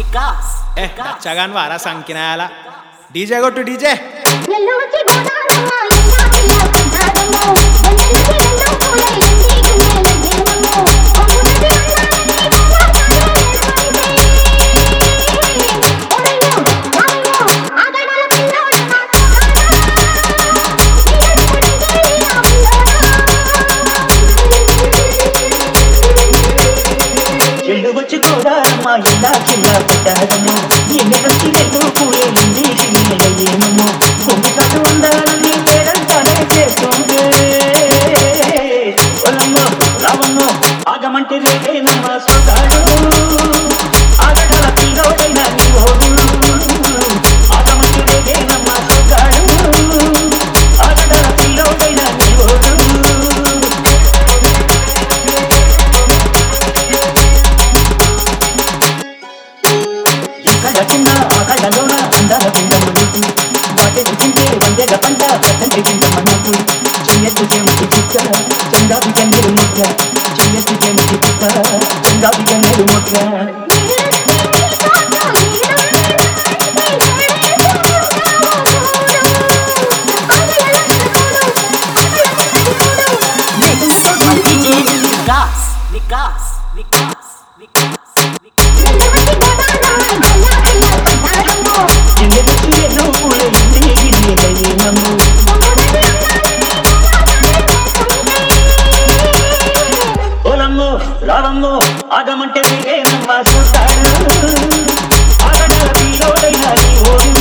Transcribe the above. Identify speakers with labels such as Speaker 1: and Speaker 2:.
Speaker 1: వికాస్
Speaker 2: ఏ చగాన్ వారా సంకినాయాల డీజే కొట్టు డీజే
Speaker 3: ఎల్లోచి గోదారమ్మ ఎల్లా పిల్ల కన్నారమ్మ ఎన్నెల్లి రెండో పూల ఎండి గుండెల జీవమ్మ ఒప్పునది అన్నారని బాగా ఓరయ్యో రామయ్యో ఆగడాల పిల్లోడ నా
Speaker 4: ఎల్లు వచ్చి కోదారమ్మ ఇలా చిన్న పుట్టాదము ఎన్ని వచ్చి రెండు పూయేలింది చిన్నయ్యేమో కొన్ని కథ ఉండాలని పేరంతానే చేస్తుంది ఒలమ్మో రావమ్మో ఆగమంటే రేగేనమ్మ స్వతాడు ఆగడాల పిల్లోడైన నీ ఓడు ఆగమంటే రేగేనమ్మ స్వతాడు ఆగడాల పిల్లోడైన నీ ఓడు ఇక్కడ చిన్న ఆకళ్ళలోన అందాల పిండము నీకు వాటి తింటే వందెల పంట పట్టండి పిండమ్మ నాకు చెయ్యత్తు చెమిటి చుక్క చందాబి కన్నీరు ముక్క చెయ్యత్తు చెమిటి చుక్క చందాబి కన్నీరు ముక్క
Speaker 1: వికాస్ వికాస్ వికాస్ వికాస్
Speaker 4: చెయ్యత్తు ఎన్నో పూలే ఇంటికి గిన్నెలయ్యే నమ్ము ఓలమ్మో రావమ్మో ఆగమంటే నమ్మ చూస్తాడు ఆగడాల తీరోడైన నీ ఓడు